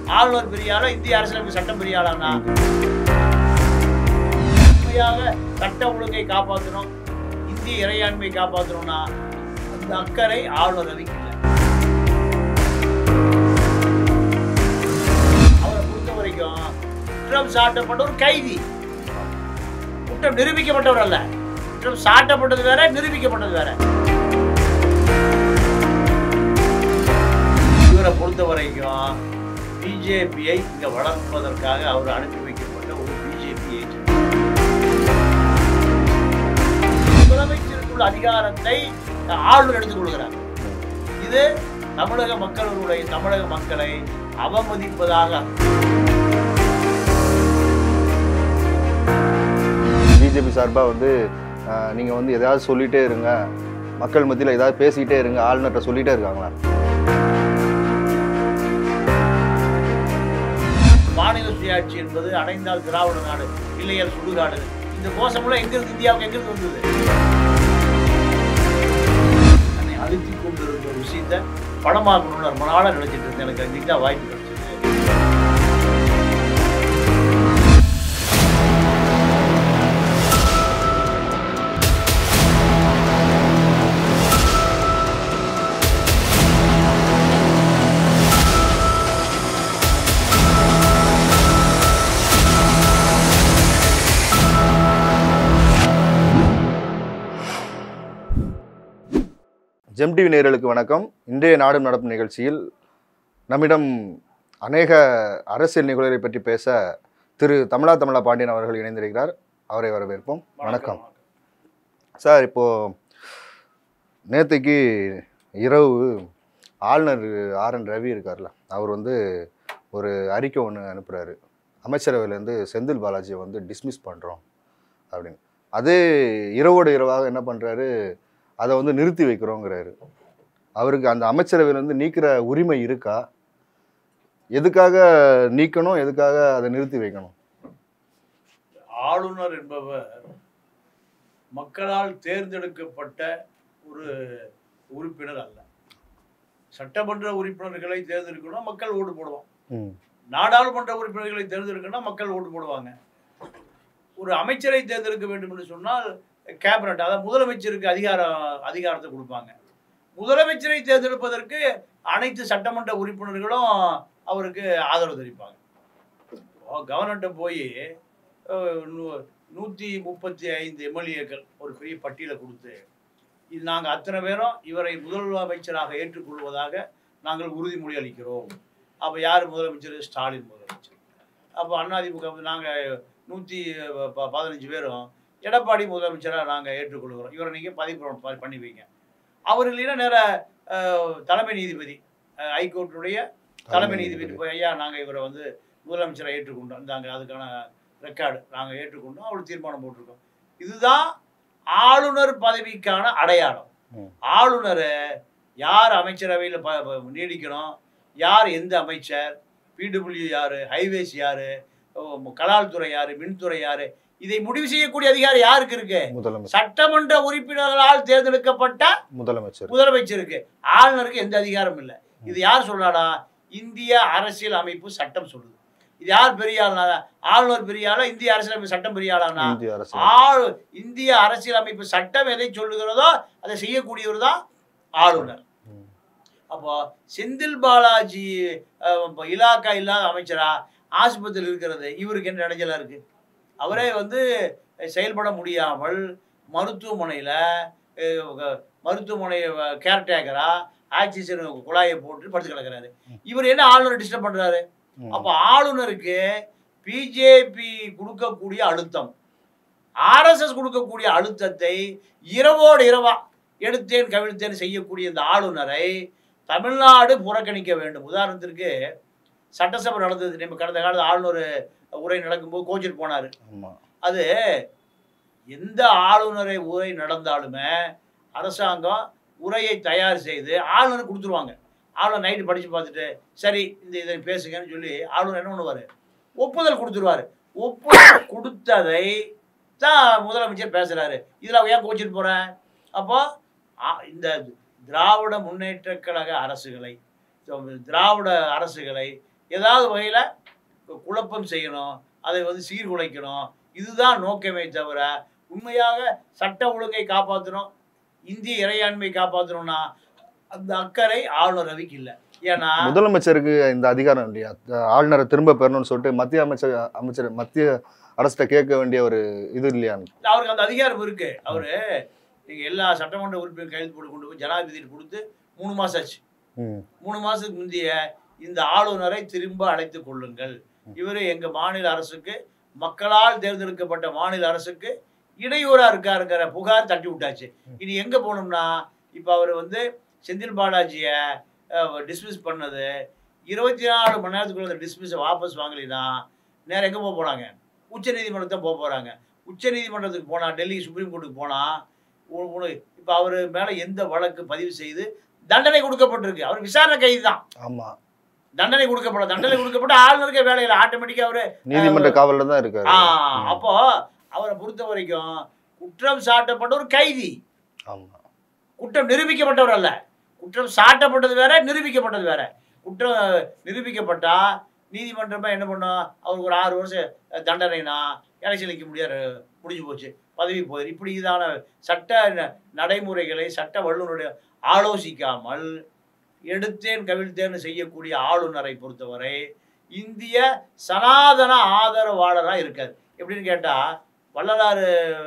ஆளுநர் பெரிய ஆளா இந்திய அரசியலமைப்பு சட்டம் பெரிய ஆளானா உண்மையாக சட்ட ஒழுங்கை காப்பாற்றணும் இந்திய இறையாண்மையை காப்பாற்றணும்னா அந்த அக்கறை ஆளுநர் ரவிக்கு இல்லை அவரை பொறுத்த வரைக்கும் குற்றம் சாட்டப்பட்ட ஒரு கைதி குற்றம் நிரூபிக்கப்பட்டவர் அல்ல குற்றம் சாட்டப்பட்டது வேற நிரூபிக்கப்பட்டது வேற இவரை பொறுத்த வரைக்கும் பிஜேபியை இங்க வளர்ப்பதற்காக அவர் அனுப்பி வைக்கப்பட்ட ஒரு பிஜேபி ஏஜென்ட் முதலமைச்சருக்குள்ள அதிகாரத்தை ஆளுநர் எடுத்துக் கொள்கிறார் இது தமிழக மக்களுடைய தமிழக மக்களை அவமதிப்பதாக பிஜேபி சார்பாக வந்து அஹ், நீங்க வந்து எதாவது சொல்லிட்டே இருங்க மக்கள் மத்தியில் ஏதாவது பேசிக்கிட்டே இருங்க ஆளுநர்கிட்ட சொல்லிட்டே இருக்காங்களா மாநில சுயாட்சி என்பது அடைந்தால் திராவிட நாடு இல்லையால் சுடுகாடு இந்த கோஷமெல்லாம் எங்கிருந்து இந்தியாவுக்கு எங்கிருந்து வந்தது தன்னை அழுத்திக் கொண்டிருந்த ஒரு விஷயத்தை படமாக்கணும்னு ரொம்ப நாளாக நினைச்சிட்டு இருந்தேன் எனக்கு இன்னைக்கு தான் வாய்ப்பு கிடைச்சது ஜெம் டிவி நேயர்களுக்கு வணக்கம் இன்றைய நாடும் நடப்பு நிகழ்ச்சியில் நம்மிடம் அநேக அரசியல் நிகழ்வுகளை பற்றி பேச திரு தமிழா தமிழா பாண்டியன் அவர்கள் இணைந்திருக்கிறார் அவரை வரவேற்போம் வணக்கம் சார் இப்போ நேற்றுக்கு இரவு ஆளுநர் ஆர் என் ரவி இருக்கார்ல அவர் வந்து ஒரு அறிக்கை ஒன்று அனுப்புகிறாரு அமைச்சரவையிலேருந்து செந்தில் பாலாஜியை வந்து டிஸ்மிஸ் பண்ணுறோம் அப்படின்னு அதே இரவோடு இரவாக என்ன பண்ணுறாரு அதை வந்து நிறுத்தி வைக்கிறோங்கிறாரு அவருக்கு அந்த அமைச்சரவையிலேருந்து நீக்கிற உரிமை இருக்கா எதுக்காக நீக்கணும் எதுக்காக அதை நிறுத்தி வைக்கணும் ஆளுநர் என்பவர் மக்களால் தேர்ந்தெடுக்கப்பட்ட ஒரு உறுப்பினர் அல்ல சட்டமன்ற உறுப்பினர்களை தேர்ந்தெடுக்கணும் மக்கள் ஓட்டு போடுவோம் ம் நாடாளுமன்ற உறுப்பினர்களை தேர்ந்தெடுக்கணும் மக்கள் ஓட்டு போடுவாங்க ஒரு அமைச்சரை தேர்ந்தெடுக்க வேண்டும் என்று சொன்னால் கேபினட் அதாவது முதலமைச்சருக்கு அதிகாரம் அதிகாரத்தை கொடுப்பாங்க முதலமைச்சரை தேர்ந்தெடுப்பதற்கு அனைத்து சட்டமன்ற உறுப்பினர்களும் அவருக்கு ஆதரவு தெரிவிப்பாங்க இப்போ கவர்னர்கிட்ட போய் அஹ், நூ- நூற்றி முப்பத்தி ஐந்து எம்எல்ஏக்கள் ஒரு பெரிய பட்டியலை கொடுத்து இது நாங்கள் அத்தனை பேரும் இவரை முதலமைச்சராக ஏற்றுக்கொள்வதாக நாங்கள் உறுதிமொழி அளிக்கிறோம் அப்போ யார் முதலமைச்சர் ஸ்டாலின் முதலமைச்சர் அப்போ அதிமுக நாங்கள் நூற்றி பதினஞ்சு பேரும் எடப்பாடி முதலமைச்சராக நாங்கள் ஏற்றுக்கொள்கிறோம் இவரை நீங்கள் பதிவு ப- பண்ணி வைங்க அவர் இல்லைன்னா நேர தலைமை நீதிபதி அஹ், ஹைகோர்ட்டுடைய தலைமை நீதிபதி போய் ஐயா நாங்கள் இவரை வந்து முதலமைச்சரை ஏற்றுக்கொண்டோம் இந்தாங்க அதுக்கான ரெக்கார்டு நாங்கள் ஏற்றுக்கொண்டோம் அவர் தீர்மானம் போட்டிருக்கோம் இதுதான் ஆளுநர் பதவிக்கான அடையாளம் ம். ஆளுநரை யார் அமைச்சரவையில் ப ப- நீடிக்கணும் யார் எந்த அமைச்சர் பிடபிள்யூ யார் ஹைவேஸ் யார் கலால்துறை யார் மின்துறை யார் இதை முடிவு செய்யக்கூடிய அதிகாரம் யாருக்கு இருக்கு முதலமைச்சர் சட்டமன்ற உறுப்பினர்களால் தேர்ந்தெடுக்கப்பட்ட முதலமைச்சர் முதலமைச்சருக்கு ஆளுநருக்கு எந்த அதிகாரமும் இல்லை இது யார் சொல்றாடா இந்திய அரசியல் அமைப்பு சட்டம் சொல்லுது இது யார் பெரிய ஆள்னா ஆளுநர் பெரிய ஆளா இந்திய அரசியலமைப்பு சட்டம் பெரிய ஆளானா இந்திய அரசு ஆளு இந்திய அரசியலமைப்பு சட்டம் எதை சொல்லுகிறதோ அதை செய்யக்கூடியவர் தான் ஆளுநர் ம். அப்போ செந்தில் பாலாஜி அஹ், இப்ப இலாக்கா இல்லாத அமைச்சரா ஆஸ்பத்திரியில் இருக்கிறது இவருக்கு என்ன இடைஞ்சலா இருக்கு அவரே வந்து செயல்பட முடியாமல் மருத்துவமனையில் மருத்துவமனை கேர்டேக்கரா ஆக்சிஜன் குழாயை போட்டு படுத்து கிடக்குறாரு இவர் என்ன ஆளுநர் டிஸ்டர்ப் பண்றாரு ம். அப்போ ஆளுநருக்கு பிஜேபி கொடுக்கக்கூடிய அழுத்தம் ஆர்எஸ்எஸ் கொடுக்கக்கூடிய அழுத்தத்தை இரவோடு இரவா எடுத்தேன் கவிழ்த்தேன் செய்யக்கூடிய இந்த ஆளுநரை தமிழ்நாடு புறக்கணிக்க வேண்டும் உதாரணத்திற்கு சட்டசபை நடந்தது நம்ம கடந்த காலத்து ஆளுநர் உரை நடக்கும்போது கோச்சிட்டு போனார் ஆமா அது எந்த ஆளுநரை உரை நடந்தாலுமே அரசாங்கம் உரையை தயார் செய்து ஆளுநர் கொடுத்துருவாங்க ஆளுநர் நைட்டு படித்து பார்த்துட்டு சரி இந்த இதை பேசுங்கன்னு சொல்லி ஆளுநர் என்ன பண்ணுவார் ஒப்புதல் கொடுத்துருவாரு ஒப்புதல் கொடுத்ததை தான் முதலமைச்சர் பேசுகிறாரு இதில் ஏன் கோச்சிட்டு போகிறேன் அப்போ ஆ- இந்த திராவிட முன்னேற்றக் கழக அரசுகளை திராவிட அரசுகளை ஏதாவது வகையில் குழப்பம் செய்யணும் அதை வந்து சீர்குலைக்கணும் இதுதான் நோக்கமே தவிர உண்மையாக சட்ட ஒழுங்கை காப்பாற்றணும் இந்திய இறையாண்மை காப்பாற்றணும்னா அந்த அக்கறை ஆளுநர் ரவிக்கு இல்லை ஏன்னா முதலமைச்சருக்கு இந்த அதிகாரம் இல்லையா ஆளுநரை திரும்ப பெறணும்னு சொல்லிட்டு மத்திய அமைச்சர் அமைச்சர் மத்திய அரசிட்ட கேட்க வேண்டிய ஒரு இது இல்லையா அவருக்கு அந்த அதிகாரம் இருக்கு அவரு நீங்க எல்லா சட்டமன்ற உறுப்பினர் கையெழுத்து போட்டு கொண்டு போய் ஜனாதிபதிட்டு கொடுத்து மூணு மாசம் ஆச்சு ம் மூணு மாசத்துக்கு முந்தைய இந்த ஆளுநரை திரும்ப அழைத்துக் கொள்ளுங்கள் இவர் எங்க மாநில அரசுக்கு மக்களால் தேர்ந்தெடுக்கப்பட்ட மாநில அரசுக்கு இடையூறா இருக்காருங்கிற புகார் தட்டி விட்டாச்சு இனி எங்க போகணும்னா இப்போ அவர் வந்து செந்தில் பாலாஜியை டிஸ்மிஸ் பண்ணது இருபத்தி நாலு மணி நேரத்துக்குள்ள அந்த டிஸ்மிஸை வாபஸ் வாங்கலைன்னா நேரம் எங்கே போக போகிறாங்க உச்ச நீதிமன்றத்தை போக போகிறாங்க உச்ச நீதிமன்றத்துக்கு போனால் டெல்லி சுப்ரீம் கோர்ட்டுக்கு போனால் இப்போ அவர் மேலே எந்த வழக்கு பதிவு செய்து தண்டனை கொடுக்கப்பட்டிருக்கு அவர் விசாரணை கைது தான் ஆமா தண்டனை கொடுக்கப்பட தண்டனை கொடுக்கப்பட்ட ஆளுநருக்கே வேலையில் ஆட்டோமேட்டிக்காக அவர் நீதிமன்ற காவல்ல தான் இருக்காரு ஆ ம். அப்போ அவரை பொறுத்த வரைக்கும் குற்றம் சாட்டப்பட்ட ஒரு கைதி ஆமா குற்றம் நிரூபிக்கப்பட்டவர் அல்ல குற்றம் சாட்டப்பட்டது வேற நிரூபிக்கப்பட்டது வேற குற்றம் நிரூபிக்கப்பட்டா நீதிமன்றமே என்ன பண்ணும் அவருக்கு ஒரு ஆறு வருஷம் தண்டனைனா எலெக்ஷன் நிற்க முடியாது முடிஞ்சு போச்சு பதவி போயிரு இப்படி இதான சட்ட ந- நடைமுறைகளை சட்ட வல்லுநருடைய ஆலோசிக்காமல் எடுத்தேன் கவிழ்த்தேன்னு செய்யக்கூடிய ஆளுநரை பொறுத்தவரை இந்திய சனாதன ஆதரவாளராக இருக்காரு எப்படின்னு கேட்டால் வள்ளலார்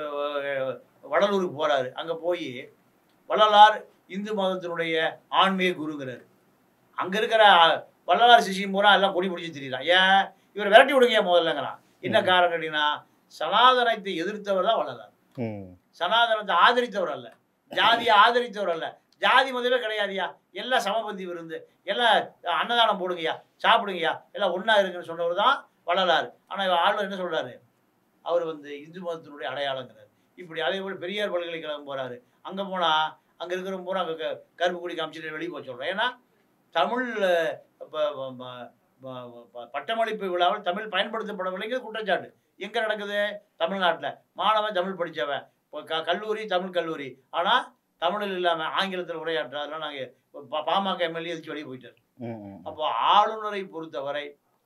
அஹ், வடலூருக்கு போறாரு அங்கே போய் வள்ளலார் இந்து மதத்தினுடைய ஆன்மீக குருங்கிறாரு அங்கே இருக்கிற வள்ளலார் சிஷியம் பூரா எல்லாம் கொடி பிடிச்சி திரியிறான் ஏன் இவரை விரட்டி விடுங்க முதல்லங்கிறான் என்ன ம். காரணம் கேட்டீங்கன்னா சனாதனத்தை எதிர்த்தவர் தான் வள்ளலார் ம் சனாதனத்தை ஆதரித்தவர் அல்ல ஜாதியை ஆதரித்தவர் அல்ல ஜாதி மதமே கிடையாதுயா எல்லாம் சமபந்தி விருந்து எல்லாம் அன்னதானம் போடுங்கய்யா சாப்பிடுங்கய்யா எல்லாம் ஒன்றா இருக்குன்னு சொன்னவர் தான் வள்ளலார் ஆனால் ஆளுநர் என்ன சொல்றாரு அவர் வந்து இந்து மதத்தினுடைய அடையாளங்கிறார் இப்படி அதே போல் பெரியார் பல்கலைக்கழகம் போறாரு அங்கே போனால் அங்கே இருக்கிற பூரா அங்கே கருப்பு கொடி காமிச்சிட்டு வெளியே போக சொல்கிறேன் ஏன்னா தமிழ் அஹ், ப- ப- ப- ப- ப- பட்டமளிப்பு விழாவில் தமிழ் பயன்படுத்தப்படவில்லைங்கிறது குற்றச்சாட்டு எங்கே நடக்குது தமிழ்நாட்டில் மாணவன் தமிழ் படித்தவன் இப்போ க கல்லூரி தமிழ் கல்லூரி ஆனால் தமிழில் இல்லாமல் ஆங்கிலத்தில் உரையாற்ற அதெல்லாம் நாங்கள் பாமக எம்எல்ஏ எதிர்த்து வெளியே போயிட்டார் ம், ம். அப்போ ஆளுநரை பொறுத்தவரை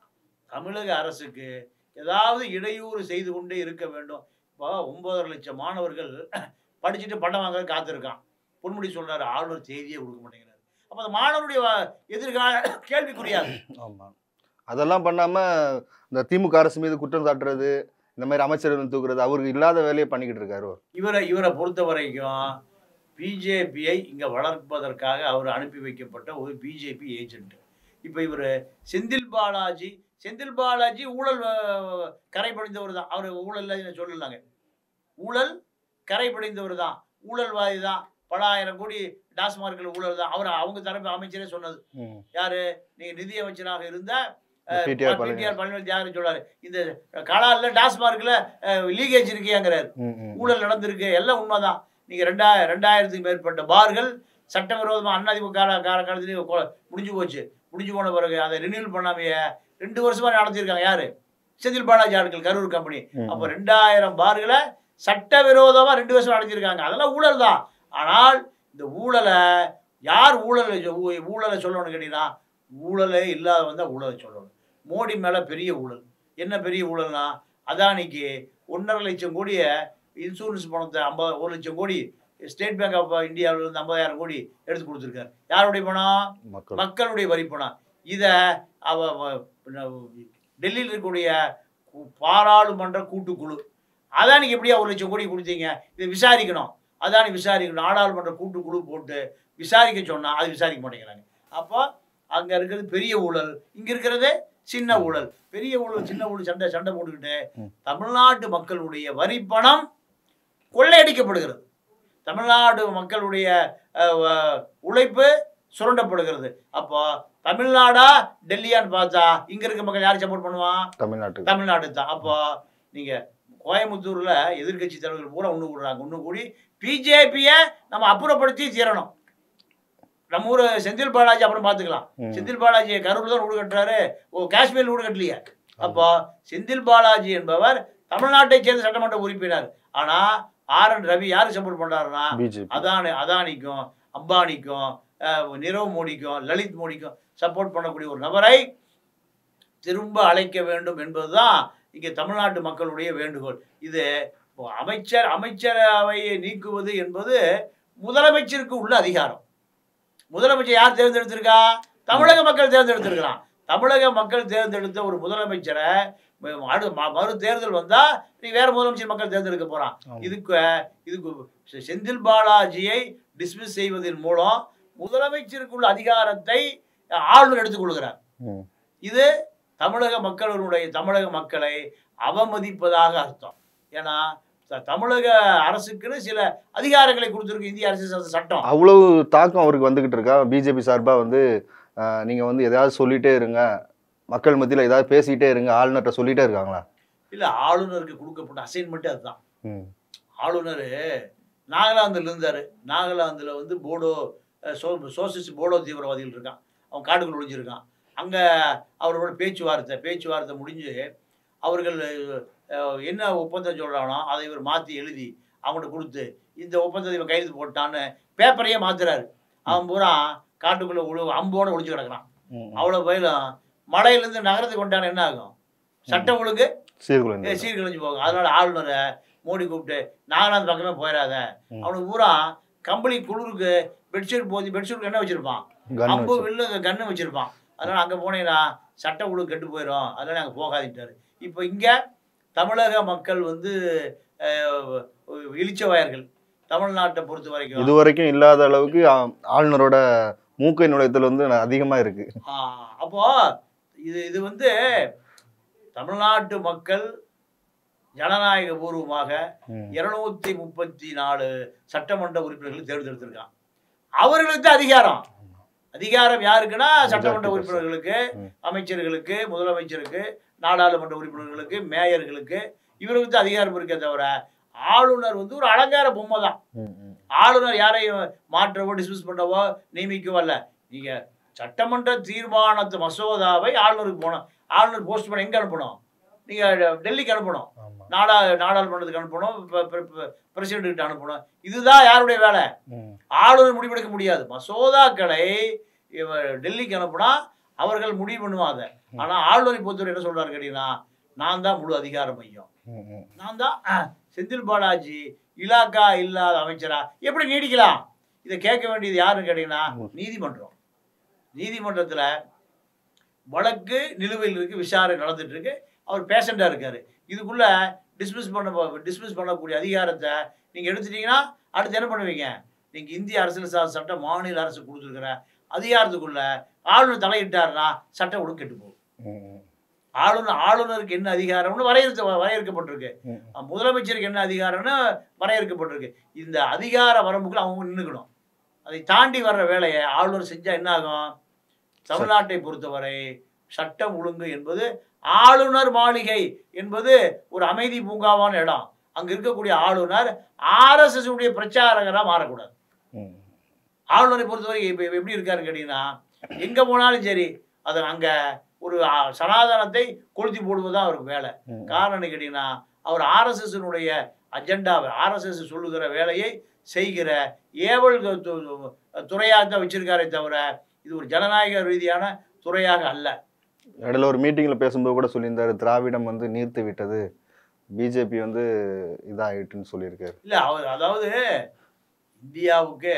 தமிழக அரசுக்கு ஏதாவது இடையூறு செய்து கொண்டே இருக்க வேண்டும் இப்போ ஒன்பதரை லட்சம் மாணவர்கள் படிச்சுட்டு பட்டம் வாங்க காத்திருக்கான் பொன்முடி சொல்றாரு ஆளுநர் செய்தியே கொடுக்க மாட்டேங்கிறாரு அப்போ அந்த மாணவருடைய வ- எதிர்கால கேள்விக்குரியாது ஆமா அதெல்லாம் பண்ணாம இந்த திமுக அரசு மீது குற்றம் சாட்டுறது இந்த மாதிரி அமைச்சர்கள் தூக்குறது அவருக்கு இல்லாத வேலையை பண்ணிக்கிட்டு இருக்காரு அவர். இவரை இவரை பொறுத்த வரைக்கும் பிஜேபியை இங்கே வளர்ப்பதற்காக அவர் அனுப்பி வைக்கப்பட்ட ஒரு பிஜேபி ஏஜென்ட் இப்போ இவர் செந்தில் பாலாஜி செந்தில் பாலாஜி ஊழல் அஹ், கரை படிந்தவர் தான் அவர் ஊழல் சொல்லலாங்க ஊழல் கரை படிந்தவர் தான் ஊழல்வாதி தான் பல ஆயிரம் கோடி டாஸ்மார்க்கில் ஊழல் தான் அவர் அவங்க தரப்பு அமைச்சரே சொன்னது ம். யாரு நீங்க நிதி அமைச்சராக இருந்த PTR பழனிவேல். பிடிஆர் பழனிவேல் யாரு சொல்றாரு இந்த கலால்ல டாஸ்மார்க்ல லீகேஜ் இருக்கியாங்கிறாரு ம், ம். ஊழல் நடந்திருக்கு எல்லாம் உண்மைதான் நீங்க ரெண்டாயிரம் ரெண்டாயிரத்துக்கு மேற்பட்ட பார்கள் சட்டவிரோதமா அண்ணாதிமுக கால கால காலத்திலேயே கொ- முடிஞ்சு போச்சு முடிஞ்சு போன பிறகு அதை ரினியூல் பண்ணாமையே ரெண்டு வருஷமா நடத்திருக்காங்க யாரு செந்தில் பாலாஜி ஆட்கள் கரூர் கம்பெனி ம், அப்போ ரெண்டாயிரம் பார்களை சட்டவிரோதமா ரெண்டு வருஷம் நடத்திருக்காங்க அதெல்லாம் ஊழல் தான் ஆனால் இந்த ஊழலை யார் ஊழலை சொ- ஊ- ஊழலை சொல்லணும்னு கேட்டீங்கன்னா ஊழலே இல்லாதவன் தான் ஊழலை சொல்லணும் மோடி மேல பெரிய ஊழல் என்ன பெரிய ஊழல்னா அதானிக்கு ஒன்றரை லட்சம் கோடியை இன்சூரன்ஸ் பணத்தை ஐம்பது ஒரு லட்சம் கோடி ஸ்டேட் பேங்க் ஆஃப் இந்தியாவில இருந்து ஐம்பதாயிரம் கோடி எடுத்து கொடுத்துருக்காரு யாருடைய பணம் மக்கள் மக்களுடைய வரி பணம் இதை அவ வ- பின்ன டெல்லியில் இருக்கக்கூடிய கு- பாராளுமன்ற கூட்டுக்குழு அதானிக்கு எப்படியா ஒரு லட்சம் கோடி கொடுத்தீங்க இதை விசாரிக்கணும் அதானி விசாரிக்கணும் நாடாளுமன்ற கூட்டுக்குழு போட்டு விசாரிக்க சொன்னா அது விசாரிக்க மாட்டேங்கிறாங்க அப்போ அங்க இருக்கிறது பெரிய ஊழல் இங்க இருக்கிறது சின்ன ஊழல் பெரிய ஊழல் சின்ன ஊழல் சண்டை சண்டை போட்டுக்கிட்டு ம். தமிழ்நாட்டு மக்களுடைய வரி பணம் கொள்ளையடிக்கப்படுகிறது தமிழ்நாடு மக்களுடைய அஹ், வ- உழைப்பு சுரண்டப்படுகிறது அப்போ தமிழ்நாடா டெல்லியான்னு பார்த்தா இங்க இருக்க மக்கள் யார் சப்போர்ட் பண்ணுவான் தமிழ்நாட்டுக்கு தமிழ்நாடு தான் அப்போ நீங்க கோயம்புத்தூர்ல எதிர்க்கட்சி தலைவர்கள் பூரா ஒன்று கூடுறாங்க ஒன்று கூடி பிஜேபியை நம்ம அப்புறப்படுத்தி தீரணும் நம்ம ஊர் செந்தில் பாலாஜி அப்புறம் பார்த்துக்கலாம் ம். செந்தில் பாலாஜி கரூர் தான் வீடு கட்டுறாரு ஓ காஷ்மீர் வீடு கட்டலையே அப்போ செந்தில் பாலாஜி என்பவர் தமிழ்நாட்டைச் சேர்ந்த சட்டமன்ற உறுப்பினர் ஆனா ஆர் என் ரவி யாருக்கு சப்போர்ட் பண்றாருன்னா பிஜேபி அதானி அதானிக்கும் அம்பானிக்கும் அஹ், நிரவ் மோடிக்கும் லலித் மோடிக்கும் சப்போர்ட் பண்ணக்கூடிய ஒரு நபரை திரும்ப அழைக்க வேண்டும் என்பதுதான் இங்கே தமிழ்நாட்டு மக்களுடைய வேண்டுகோள் இது இப்போ அமைச்சர் அமைச்சரவையை நீக்குவது என்பது முதலமைச்சருக்கு உள்ள அதிகாரம் முதலமைச்சர் யார் தேர்ந்தெடுத்திருக்கா தமிழக மக்கள் தேர்ந்தெடுத்திருக்கிறான் தமிழக மக்கள் தேர்ந்தெடுத்த ஒரு முதலமைச்சரை ம- அடு ம- மறு தேர்தல் வந்தா நீ வேற முதலமைச்சர் மக்கள் தேர்ந்தெடுக்க போறான் ஆமா. இதுக்கு இதுக்கு செ- செந்தில் பாலாஜியை டிஸ்மிஸ் செய்வதன் மூலம் முதலமைச்சருக்குள்ள அதிகாரத்தை ஆளுநர் எடுத்துக்கொள்கிறார் ம். இது தமிழக மக்களுடைய தமிழக மக்களை அவமதிப்பதாக அர்த்தம் ஏன்னா த- தமிழக அரசுக்குன்னு சில அதிகாரங்களை கொடுத்துருக்கு இந்திய அரசு ச- சட்டம் அவ்வளவு தாக்கம் அவருக்கு வந்துகிட்டு இருக்கா பிஜேபி சார்பா வந்து ஆஹ், நீங்க வந்து எதாவது சொல்லிட்டே இருங்க மக்கள் மத்தியில ஏதாவது பேசிக்கிட்டே இருங்க ஆளுநர்கிட்ட சொல்லிட்டே இருக்காங்களா இல்ல ஆளுநருக்கு கொடுக்கப்பட்ட அசைன்மெண்ட்டே அதுதான் ம் ஆளுநர் நாகாலாந்துல இருந்தார் நாகாலாந்துல வந்து போடோ அஹ், சோ சோசியலிஸ்ட் போடோ தீவிரவாதிகள் இருக்கான் அவன் காட்டுக்குள்ள ஒளிஞ்சிருக்கான் அங்கே அவரோட பேச்சுவார்த்தை பேச்சுவார்த்தை முடிஞ்சு அவர்கள் அஹ், என்ன ஒப்பந்தம் சொல்கிறானோ அதை இவர் மாற்றி எழுதி அவங்கள்ட்ட கொடுத்து இந்த ஒப்பந்தத்தை இவன் கையெழுத்து போட்டான்னு பேப்பரையே மாத்துறாரு அவன் பூரா காட்டுக்குள்ளே ஒழு அம்போட ஒளிஞ்சு கிடக்குறான் ம், ம். அவ்வளோ பயிலும் மலையிலேருந்து நகரத்துக்கு கொண்டான என்ன ஆகும் சட்டம் ஒழுங்கு சீர்குலைந்து ஏ, சீர்குலைஞ்சு போகும் அதனால ஆளுநரை மோடி கூப்பிட்டு நாகாலாந்து பக்கமே போயிடாத ம். அவனுக்கு பூரா கம்பளி குளிருக்கு பெட்ஷீட் போதி பெட்ஷீட் என்ன வச்சிருப்பான் கன் அம்பு வச்சு. வில்லு கன்னு வச்சிருப்பான் அதனால அங்கே போனீங்கன்னா சட்ட ஒழுங்கு கெட்டு போயிடும் அதனால அங்கே போகாதிட்டாரு இப்போ இங்கே தமிழக மக்கள் வந்து அஹ், இளிச்சவாயர்கள் தமிழ்நாட்டை பொறுத்த வரைக்கும் இது வரைக்கும் இல்லாத அளவுக்கு ஆ- ஆளுநரோட மூக்கை நுழைத்தல் வந்து அதிகமா இருக்கு ஆ, அப்போ இது இது வந்து தமிழ்நாட்டு மக்கள் ஜனநாயக பூர்வமாக ம். இருநூத்தி முப்பத்தி நாலு சட்டமன்ற உறுப்பினர்கள் தேர்ந்தெடுத்திருக்கான் அவர்களுக்கு தான் அதிகாரம் அதிகாரம் யாருக்குன்னா சட்டமன்ற Majority உறுப்பினர்களுக்கு ம். அமைச்சர்களுக்கு முதலமைச்சருக்கு நாடாளுமன்ற உறுப்பினர்களுக்கு மேயர்களுக்கு இவருக்கு தான் அதிகாரம் இருக்கே தவிர ஆளுநர் வந்து ஒரு அலங்கார பொம்மை தான் ம், ம். ஆளுநர் யாரையும் மாற்றவோ டிஸ்மிஸ் பண்ணவோ நியமிக்கவோ அல்ல நீங்க சட்டமன்ற தீர்மானத்து மசோதாவை ஆளுநருக்கு போகணும் ஆளுநர் போஸ்ட் பண்ண எங்க அனுப்பணும் நீங்க டெல்லிக்கு அனுப்பணும் ஆமா. நாடா நாடாளுமன்றத்துக்கு அனுப்பணும் பிரசிடென்ட் கிட்ட அனுப்பணும் இதுதான் யாருடைய வேலை ம். ஆளுநர் முடிவெடுக்க முடியாது மசோதாக்களை இவ டெல்லிக்கு அனுப்புனா அவர்கள் முடிவு பண்ணுவாங்க ஆனா ஆளுநரை பொறுத்தவரை என்ன சொல்றாரு கேட்டீங்கன்னா நான் தான் முழு அதிகார மையம் ம், ம். நான் தான் அஹ், செந்தில் பாலாஜி இலாக்கா இல்லாத அமைச்சரா எப்படி நீடிக்கலாம் இதை கேட்க வேண்டியது யாருன்னு கேட்டீங்கன்னா ம். நீதிமன்றம் நீதிமன்றத்துல வழக்கு நிலுவையில் இருக்கு விசாரணை நடந்துட்டு இருக்கு அவர் பேஷண்டா இருக்காரு இதுக்குள்ள டிஸ்மிஸ் பண்ண டிஸ்மிஸ் பண்ணக்கூடிய அதிகாரத்தை நீங்க எடுத்துட்டீங்கன்னா அடுத்து என்ன பண்ணுவீங்க நீங்க இந்திய அரசியல் சார் சட்டம் மாநில அரசு கொடுத்துருக்கிற அதிகாரத்துக்குள்ள ஆளுநர் தலையிட்டாருன்னா சட்டம் ஒழுங்கு கெட்டு போகும் ம், ம். ஆளுநர் ஆளுநருக்கு என்ன அதிகாரம்னு வரையறுத்து வரையறுக்கப்பட்டிருக்கு ம். முதலமைச்சருக்கு என்ன அதிகாரம்னு வரையறுக்கப்பட்டிருக்கு இந்த அதிகார வரம்புக்குள்ள அவங்க நின்றுக்கணும் அதை தாண்டி வர்ற வேலையை ஆளுநர் செஞ்சா என்ன ஆகும் தமிழ்நாட்டை பொறுத்தவரை சட்டம் ஒழுங்கு என்பது ஆளுநர் மாளிகை என்பது ஒரு அமைதி பூங்காவான இடம் அங்க இருக்கக்கூடிய ஆளுநர் ஆர்எஸ்எஸ் உடைய பிரச்சாரகரா மாறக்கூடாது ம். ஆளுநரை பொறுத்தவரை இப்போ எப்படி இருக்காருன்னு கேட்டீங்கன்னா எங்க போனாலும் சரி அது அங்க ஒரு ஆ, சனாதனத்தை கொளுத்தி போடுவதுதான் அவருக்கு வேலை ம். காரணம் என்ன கேட்டீங்கன்னா அவர் ஆர்எஸ்எஸ்னுடைய அஜெண்டாவை ஆர்எஸ்எஸ் சொல்லுகிற வேலையை செய்கிற ஏவல் து- து- துறையாக தான் வச்சிருக்காரே தவிர இது ஒரு ஜனநாயக ரீதியான துறையாக அல்ல இடையில ஒரு மீட்டிங்ல பேசும்போது கூட சொல்லியிருந்தாரு திராவிடம் வந்து நீர்த்து விட்டது பிஜேபி வந்து இதாயிட்டுன்னு சொல்லியிருக்காரு இல்ல அவர் அதாவது இந்தியாவுக்கு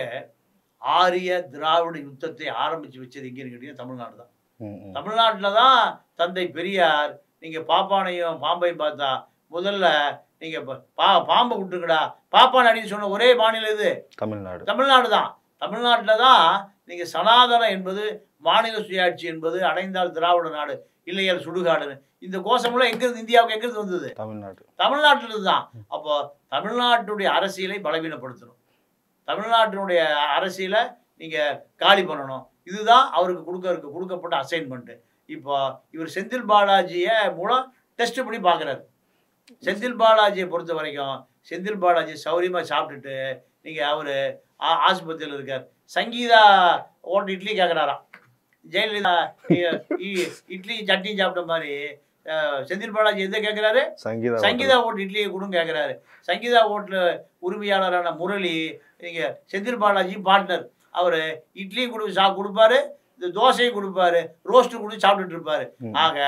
ஆரிய திராவிட யுத்தத்தை ஆரம்பிச்சு வச்சது எங்கன்னு கேட்டீங்கன்னா தமிழ்நாடு தான் ம், ம். தமிழ்நாட்டில் தான் தந்தை பெரியார் நீங்கள் பாப்பானையும் பாம்பையும் பார்த்தா முதல்ல நீங்கள் பா பாம்பை விட்டுருங்கடா பாப்பான் அடின்னு சொன்ன ஒரே மாநிலம் இது தமிழ்நாடு தமிழ்நாடு தான் தமிழ்நாட்டில் தான் நீங்கள் சனாதனம் என்பது மாநில சுயாட்சி என்பது அடைந்தால் திராவிட நாடு இல்லையால் சுடுகாடுன்னு இந்த கோஷமெல்லாம் எங்கிருந்து இந்தியாவுக்கு எங்கிருந்து வந்தது தமிழ்நாடு தமிழ்நாட்டில் தான் அப்போ தமிழ்நாட்டுடைய அரசியலை பலவீனப்படுத்தணும் தமிழ்நாட்டினுடைய அரசியலை நீங்கள் காலி பண்ணணும் இதுதான் அவருக்கு கொடுக்க கொடுக்கப்பட்ட அசைன்மெண்ட்டு இப்போ இவர் செந்தில் பாலாஜியை மூலம் டெஸ்ட் பண்ணி பார்க்குறாரு செந்தில் பாலாஜியை பொறுத்த வரைக்கும் செந்தில் பாலாஜி சௌரியமாக சாப்பிட்டுட்டு நீங்கள் அவர் ஆஸ்பத்திரியில் இருக்கார் சங்கீதா ஓட்டு இட்லி கேட்குறாராம் ஜெயலலிதா இ- இ- இட்லி சட்னி சாப்பிட்ட மாதிரி அஹ், செந்தில் பாலாஜி எதை கேட்குறாரு சங்கீதா சங்கீதா ஓட்டு இட்லியை கொடுங்க கேட்குறாரு சங்கீதா ஓட்டில் உரிமையாளரான முரளி நீங்கள் செந்தில் பாலாஜி பார்ட்னர் அவர் இட்லியும் கொடு சா கொடுப்பாரு இந்த தோசையும் கொடுப்பாரு ரோஸ்ட்டு கொடுத்து சாப்பிட்டுட்டு இருப்பாரு ம். ஆக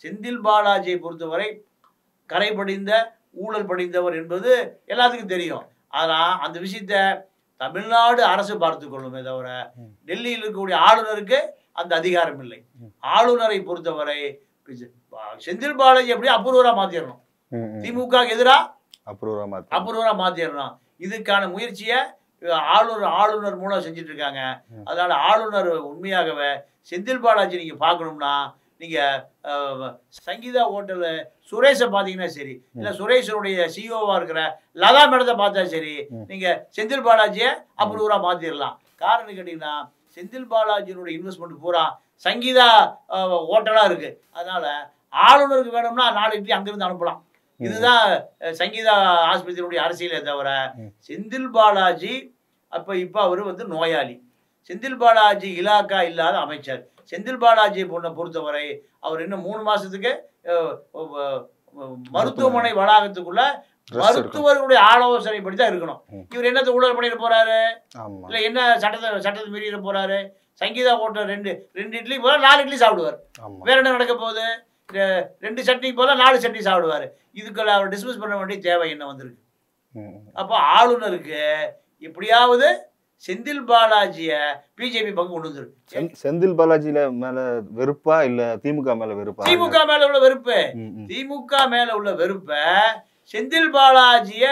செந்தில் பாலாஜியை பொறுத்தவரை கரை படிந்த ஊழல் படிந்தவர் என்பது எல்லாத்துக்கும் தெரியும் ஆனால் அந்த விஷயத்த தமிழ்நாடு அரசு பார்த்து கொள்ளுமே தவிர ம். டெல்லியில் இருக்கக்கூடிய ஆளுநருக்கு அந்த அதிகாரம் இல்லை ம். ஆளுநரை பொறுத்தவரை செந்தில் பாலாஜி அப்படியே அபூர்வராக மாற்றிடணும் ம், ம். திமுக எதிராக அப்ரூவரா மாத்தி அபூர்வமாக மாற்றிடணும் இதுக்கான முயற்சியை அஹ், ஆளுநர் ஆளுநர் மூலம் செஞ்சுட்டு இருக்காங்க ம். அதனால ஆளுநர் உண்மையாகவே செந்தில் பாலாஜி நீங்கள் பார்க்கணும்னா நீங்கள் சங்கீதா ஹோட்டலு சுரேஷை பார்த்தீங்கன்னா சரி இல்லை சுரேஷனுடைய சிஓவாக இருக்கிற லதா மேடத்தை பார்த்தா சரி ம். நீங்கள் செந்தில் பாலாஜியை அப்ரூவராக மாற்றிடலாம் காரணம் கேட்டிங்கன்னா செந்தில் பாலாஜியினுடைய இன்வெஸ்ட்மெண்ட் பூரா சங்கீதா ஹோட்டலாக இருக்குது அதனால் ஆளுநருக்கு வேணும்னா நாலு இட்லி அங்கேருந்து அனுப்பலாம் ம். இதுதான் அஹ், சங்கீதா ஆஸ்பத்திரியுடைய அரசியலே தவிர ம். செந்தில் பாலாஜி அப்போ இப்போ அவர் வந்து நோயாளி செந்தில் பாலாஜி இலாக்கா இல்லாத அமைச்சர் செந்தில் பாலாஜி பொண்ணை பொறுத்தவரை அவர் இன்னும் மூணு மாசத்துக்கு அஹ், அஹ், அஹ், மருத்துவமனை வளாகத்துக்குள்ள Dress இருக்கும். மருத்துவர்களுடைய ஆலோசனைப்படி தான் இருக்கணும் ம். இவர் என்னத்தை ஊழல் பண்ணிட்டு போறாரு ஆமா இல்ல என்ன சட்டத்தை சட்டத்தை மீறிட போறாரு சங்கீதா ஓட்ட ரெண்டு ரெண்டு இட்லி போல நாலு இட்லி சாப்பிடுவார் ஆமா வேற என்ன நடக்க போகுது ரெ- ரெண்டு சட்னி போல நாலு சட்னி சாப்பிடுவார் இதுக்குள்ள அவர் டிஸ்மிஸ் பண்ண வேண்டிய தேவை என்ன வந்திருக்கு ம், ம். அப்போ ஆளுநருக்கு எப்படியாவது செந்தில் பாலாஜியை பிஜேபி பக்கம் கொண்டு வந்துரு செந்- செந்தில் பாலாஜியில மேல வெறுப்பா இல்ல திமுக மேல வெறுப்பா திமுக மேல உள்ள வெறுப்பு ம், ம். திமுக மேல உள்ள வெறுப்பை செந்தில் பாலாஜிய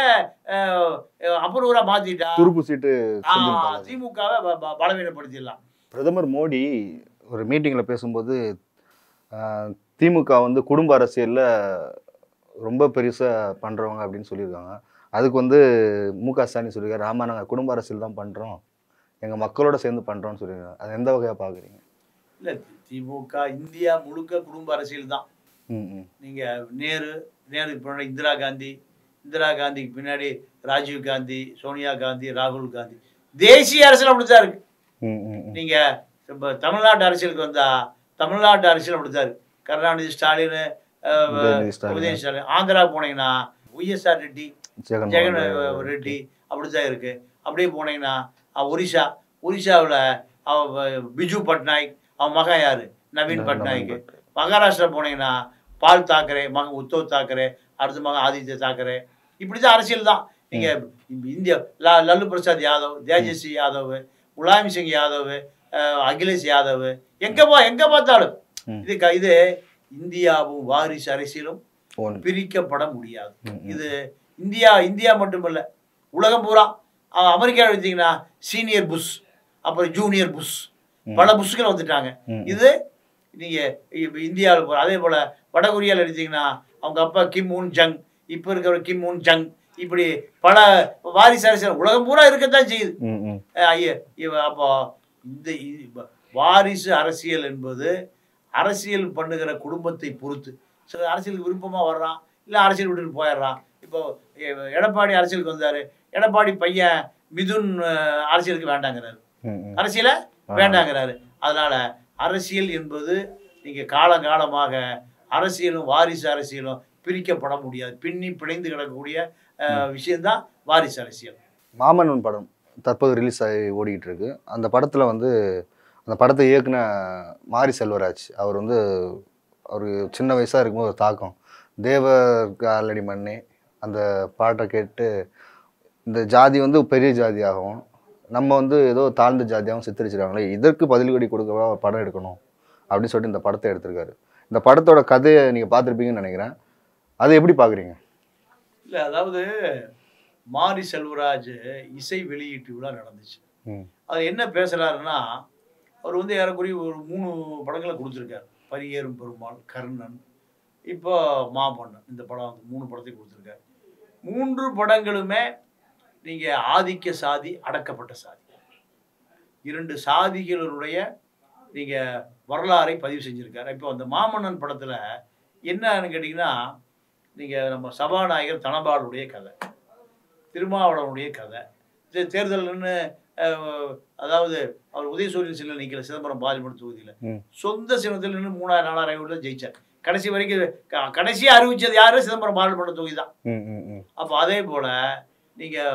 அபூர்வரா மாத்திட்டா துருப்பு சீட்டு ஆ, செந்தில் பாலாஜி திமுகவை ப- ப- பலவீனப்படுத்திடலாம் பிரதமர் மோடி ஒரு மீட்டிங்கில் பேசும்போது ஆஹ், திமுக வந்து குடும்ப அரசியலில் ரொம்ப பெருசாக பண்ணுறவங்க அப்படின்னு சொல்லியிருக்காங்க அதுக்கு வந்து மு க ஸ்டாலின் சொல்லியிருக்காரு ஆமாம் நாங்கள் குடும்ப அரசியல் தான் பண்ணுறோம் எங்கள் மக்களோட சேர்ந்து பண்ணுறோம்னு சொல்லியிருக்காங்க அது எந்த வகையாக பார்க்குறீங்க இல்ல திமுக இந்தியா முழுக்க குடும்ப அரசியல் தான் ம் ம் நீங்க நேரு நேருக்கு பின்னாடி இந்திரா காந்தி இந்திரா காந்திக்கு பின்னாடி ராஜீவ் காந்தி சோனியா காந்தி ராகுல் காந்தி தேசிய அரசியல் அப்படித்தான் இருக்கு ம் ம் ம். நீங்க இப்ப தமிழ்நாட்டு அரசியலுக்கு வந்தா தமிழ்நாட்டு அரசியல் அப்படித்தான் இருக்கு கருணாநிதி ஸ்டாலின் அஹ், உதயநிதி ஸ்டாலின். உதயநிதி ஸ்டாலின் ஆந்திரா போனீங்கன்னா ஒய்எஸ்ஆர் ரெட்டி ஜெகன் ஜெகன் மோகன் ரெட்டி அப்படித்தான் இருக்கு அப்படியே போனீங்கன்னா அஹ், ஒரிஷா ஒரிஷாவில் பிஜு பட்நாயக் அவன் மகன் யாரு நவீன் பட்நாயக் மகாராஷ்டிரா போனீங்கன்னா பால் தாக்கரே மகன் உத்தவ் தாக்கரே அடுத்த மகன் ஆதித்ய தாக்கரே இப்படி தான் அரசியல் தான் நீங்க இந்தியா லா லல்லு பிரசாத் யாதவ் தேஜஸ்வி யாதவ் முலாயம் சிங் யாதவ் அஹ், அகிலேஷ் யாதவ் எங்க போ எங்க பார்த்தாலும் ம். இது க- இது இந்தியாவும் வாரிசு அரசியலும் ஒன் பிரிக்கப்பட முடியாது ம், ம். இது இந்தியா இந்தியா மட்டுமல்ல உலகம் பூரா அஹ், அமெரிக்கா எடுத்தீங்கன்னா சீனியர் புஷ் அப்புறம் ஜூனியர் புஷ் ம். பல புஷ்கள் வந்துட்டாங்க ம். இது நீங்க இப்ப இந்தியாவில் போற அதே போல வடகொரியாவில் எடுத்தீங்கன்னா அவங்க அப்பா கிம் உன் ஜங் இப்போ இருக்கிற கிம் உன் ஜங் இப்படி பல வாரிசு அரசியல் உலகம் பூரா இருக்கத்தான் செய்யுது ம் ம் அஹ் ஐய, இவ- அப்போ இந்த இ- வ- வாரிசு அரசியல் என்பது அரசியல் பண்ணுகிற குடும்பத்தை பொறுத்து சில அரசியலுக்கு விருப்பமாக வர்றான் இல்லை அரசியல் விட்டுட்டு போயிடுறான் இப்போ எ- எடப்பாடி அரசியலுக்கு வந்தார் எடப்பாடி பையன் மிதுன் அஹ், அரசியலுக்கு வேண்டாங்கிறாரு ம் ம் அரசியலை ஆ. வேண்டாங்கிறாரு அதனால அரசியல் என்பது நீங்க காலங்காலமாக அரசியலும் வாரிசு அரசியலும் பிரிக்கப்பட முடியாது பின்னி பிணைந்து கிடக்கக்கூடிய அஹ், விஷயம்தான் வாரிசு அரசியல் மாமன்னன் படம் தற்போது ரிலீஸ் ஆகி ஓடிக்கிட்டு இருக்கு அந்த படத்தில் வந்து அந்த படத்தை இயக்குன மாரி செல்வராஜ் அவர் வந்து அவர் சின்ன வயசாக இருக்கும்போது ஒரு தாக்கம் தேவருக்கு ஆல்ரெடி மண்ணே அந்த பாட்டை கேட்டு இந்த ஜாதி வந்து பெரிய ஜாதியாகவும் நம்ம வந்து ஏதோ தாழ்ந்த ஜாதியாகவும் சித்தரிச்சிருக்காங்களே இதற்கு பதிலடி கொடுக்கவா ஒரு படம் எடுக்கணும் அப்படின்னு சொல்லிட்டு இந்த படத்தை எடுத்திருக்காரு இந்த படத்தோட கதையை நீங்கள் பார்த்துருப்பீங்கன்னு நினைக்கிறேன் அதை எப்படி பார்க்குறீங்க இல்லை அதாவது மாரி செல்வராஜ் இசை வெளியீட்டு விழா நடந்துச்சு ம் அது என்ன பேசுறாருன்னா அவர் வந்து ஏறக்குறைய ஒரு மூணு படங்களை கொடுத்துருக்காரு பரியேறும் பெருமாள் கர்ணன் இப்போ மாமன்னன் இந்த படம் வந்து மூணு படத்தை கொடுத்துருக்காரு மூன்று படங்களுமே நீங்கள் ஆதிக்க சாதி அடக்கப்பட்ட சாதி இரண்டு சாதிகளுடைய நீங்கள் வரலாறை பதிவு செஞ்சுருக்காரு இப்போ அந்த மாமன்னன் படத்தில் என்னன்னு கேட்டிங்கன்னா நீங்கள் நம்ம சபாநாயகர் தனபாலுடைய கதை திருமாவளவனுடைய கதை இது தேர்தல்னு அஹ், அதாவது அவர் உதயசூரியன் சின்ன நிற்கல சிதம்பரம் பார்லிமெண்ட் தொகுதியில் ம். சொந்த சின்னத்தில் நின்று மூணாயிரம் நாலாயிரம் ஐநூறுல ஜெயிச்சார் கடைசி வரைக்கும் க- கடைசியா அறிவிச்சது யாரு சிதம்பரம் பார்லிமெண்ட் தொகுதி தான் ம் ம் ம் அப்போ அதே போல் நீங்கள்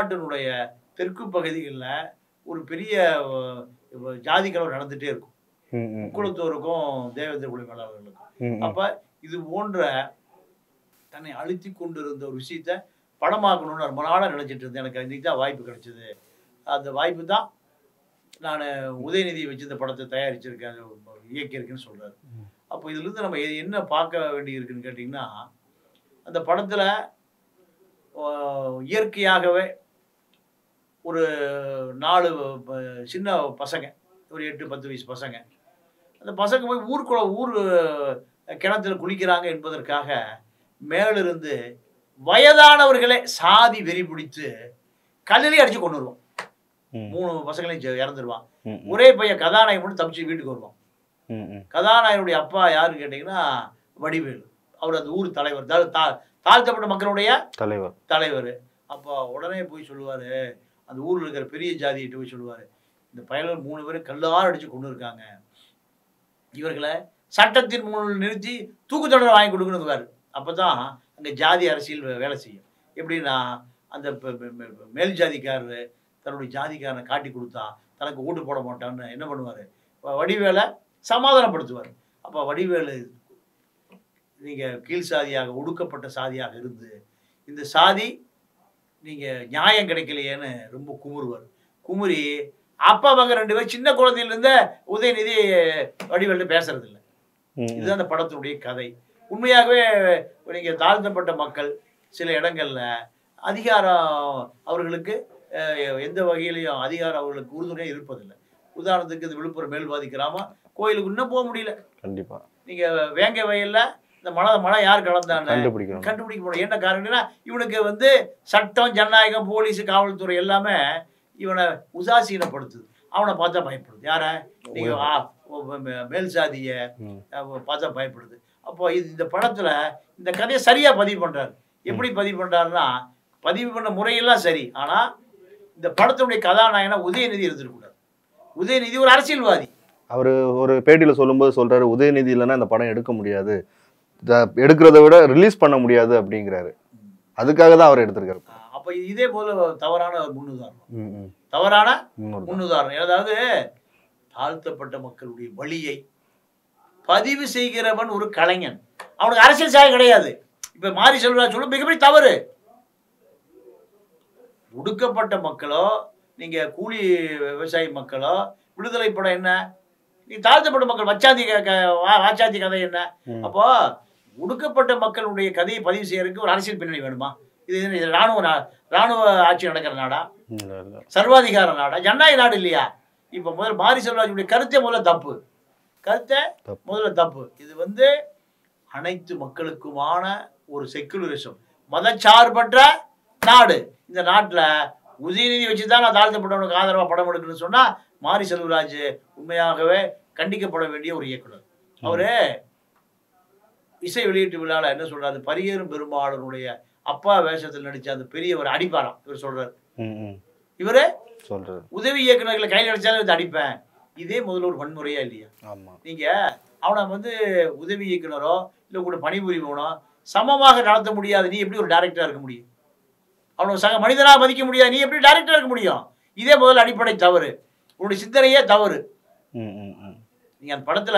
தமிழ்நாட்டினுடைய தெற்கு பகுதிகளில் ஒரு பெரிய அஹ், ஜாதி கலவரம் நடந்துகிட்டே இருக்கும் ம், ம், குளத்தூருக்கும் தேவேந்திர குடி மேலாளர்களுக்கும் ம், ம். அப்ப இது போன்ற தன்னை அழுத்தி கொண்டிருந்த ஒரு விஷயத்த படமாக்கணும்னு ரொம்ப நாளாக நினைச்சிட்டு இருந்தேன் எனக்கு இன்னைக்கு தான் வாய்ப்பு கிடைச்சது அந்த வாய்ப்பு தான் நான் உதயநிதி வச்சு இந்த படத்தை தயாரிச்சிருக்கேன் இயக்கியிருக்கேன்னு சொல்றாரு ம். அப்போ இதிலிருந்து நம்ம எ- என்ன பார்க்க வேண்டி இருக்குன்னு கேட்டிங்கன்னா அந்த படத்தில் இயற்கையாகவே ஒரு நாலு ப- சின்ன பசங்க ஒரு எட்டு பத்து வயசு பசங்க அந்த பசங்க போய் ஊருக்குள்ள ஊர் கிணத்துல குளிக்கிறாங்க என்பதற்காக மேலிருந்து வயதானவர்களே சாதி வெறி பிடித்து கல்லிலே அடிச்சு கொண்டு வருவான் ம், மூணு பசங்களையும் ஜெ- இறந்துருவான் ம், ம், ஒரே பையன் கதாநாயகன் மட்டும் தப்பிச்சு வீட்டுக்கு வருவான் ம், ம். கதாநாயகனுடைய அப்பா யாருன்னு கேட்டிங்கன்னா வடிவேலு அவர் அந்த ஊர் தலைவர் தா- தா- தாழ்த்தப்பட்ட மக்களுடைய தலைவர் தலைவர் அப்போ உடனே போய் சொல்லுவார் அந்த ஊரில் இருக்கிற பெரிய ஜாதிகிட்ட போய் சொல்லுவார் இந்த பயலர் மூணு பேரும் கல்லார் அடித்து கொண்டு இருக்காங்க இவர்களை சட்டத்தின் முன் நிறுத்தி தூக்கு தண்டனை வாங்கி கொடுக்கணுங்குவார் அப்போ தான் அங்கே ஜாதி அரசியல் வே- வேலை செய்யும் எப்படின்னா அந்த பெ- பெ- பெ- மேல் ஜாதிக்காரரு தன்னுடைய ஜாதிக்காரனை காட்டி கொடுத்தா தனக்கு ஓட்டு போட மாட்டான்னு என்ன பண்ணுவார் வடிவேலை சமாதானப்படுத்துவார் அப்போ வடிவேலு நீங்கள் கீழ் சாதியாக ஒடுக்கப்பட்ட சாதியாக இருந்து இந்த சாதி நீங்கள் நியாயம் கிடைக்கலையேன்னு ரொம்ப குமுறுவார் குமுறி அப்பா மகன் ரெண்டு பேரும் சின்ன குழந்தையிலேருந்தே உதயநிதி வடிவேலு பேசுறது இல்ல ம், இதுதான் அந்த படத்தினுடைய கதை உண்மையாகவே நீங்கள் தாழ்த்தப்பட்ட மக்கள் சில இடங்கள்ல அதிகாரம் அவர்களுக்கு அஹ், எந்த வகையிலையும் அதிகாரம் அவர்களுக்கு உறுதுணையாக இருப்பதில்லை உதாரணத்துக்கு இந்த விழுப்புரம் மேல்வாதி கிராமம் கோயிலுக்கு இன்னும் போக முடியல கண்டிப்பா நீங்க வேங்க வயல்ல இந்த மழை மழை யார் கலந்தாங்க கண்டுபிடிக்கணும் கண்டுபிடிக்க முடியும் என்ன காரணம்னா இவனுக்கு வந்து சட்டம் ஜனநாயகம் போலீஸ் காவல்துறை எல்லாமே இவனை உதாசீனப்படுத்துது அவனை பார்த்தா பயப்படுது யார நீங்க ஆ, ஓ, மே- மேல் சாதிய ம், அஹ், பார்த்தா பயப்படுது அப்போ இது இந்த படத்துல இந்த கதையை சரியா பதிவு பண்றாரு எப்படி பதிவு பண்றாருன்னா பதிவு பண்ண முறையெல்லாம் சரி ஆனா இந்த படத்தினுடைய கதாநாயகனா உதயநிதி இருந்திருக்கூடாது உதயநிதி ஒரு அரசியல்வாதி அவரு ஒரு பேட்டியில சொல்லும்போது சொல்றாரு உதயநிதி இல்லைன்னா இந்த படம் எடுக்க முடியாது இத- எடுக்கிறத விட ரிலீஸ் பண்ண முடியாது அப்படிங்கிறாரு அதுக்காக தான் அவர் எடுத்திருக்காரு அஹ், அப்ப இதே போல தவறான ஒரு முன்னுதாரணம் ம், ம். தவறான இன்னொரு முன்னுதாரணம் அதாவது தாழ்த்தப்பட்ட மக்களுடைய வழியை பதிவு செய்கிறவன் ஒரு கலைஞன் அவனுக்கு அரசியல் சாயம் கிடையாது இப்ப மாரி செல்வராஜ் சொல்லும் மிகப்பெரிய தவறு ஒடுக்கப்பட்ட மக்களோ நீங்க கூலி விவசாயி மக்களோ விடுதலை படம் என்ன நீ தாழ்த்தப்பட்ட மக்கள் வச்சாந்தி க- க- வா- வாச்சாந்தி கதை என்ன ம். அப்போ ஒடுக்கப்பட்ட மக்களுடைய கதையை பதிவு செய்யறதுக்கு ஒரு அரசியல் பின்னணி வேணுமா இது என்ன, இது ராணுவ நா- ராணுவ ஆட்சி நடக்கிற நாடா இல்ல, இல்ல. சர்வாதிகார நாடா ஜனநாயக நாடு இல்லையா இப்போ முதல்ல மாரி செல்வராஜுடைய கருத்தே முதல்ல தப்பு கருத்தை தப்பு. முதல்ல தப்பு இது வந்து அனைத்து மக்களுக்குமான ஒரு செக்குலரிசம் மதச்சார்பற்ற நாடு இந்த நாட்டில் உதயநிதி வச்சு தான் நான் தாழ்த்தப்பட்டவனுக்கு ஆதரவாக படம் எடுக்கணும்னு சொன்னால் மாரி செல்வராஜ் உண்மையாகவே கண்டிக்கப்பட வேண்டிய ஒரு இயக்குனர் அவரு இசை வெளியீட்டு விழாவில் என்ன சொல்றாரு பரியேறும் பெருமாளனுடைய அப்பா வேஷத்தில் நடிச்ச அந்த பெரியவர் அடிப்பாராம் இவர் சொல்றாரு ம், ம். இவரு சொல்றாரு உதவி இயக்குநர்களை கையில் அடிச்சாலும் எடுத்து அடிப்பேன் இதே முதல்ல ஒரு வன்முறையா இல்லையா ஆமா நீங்க அவனை வந்து உதவி இயக்குனரோ இல்லை கூட பணிபுரிவனோ சமமாக நடத்த முடியாது நீ எப்படி ஒரு டைரக்டரா இருக்க முடியும் அவனை சக மனிதனா மதிக்க முடியாது நீ எப்படி டைரக்டரா இருக்க முடியும் இதே முதல்ல அடிப்படை தவறு உன்னுடைய சிந்தனையே தவறு ம், ம், ம். நீங்க அந்த படத்துல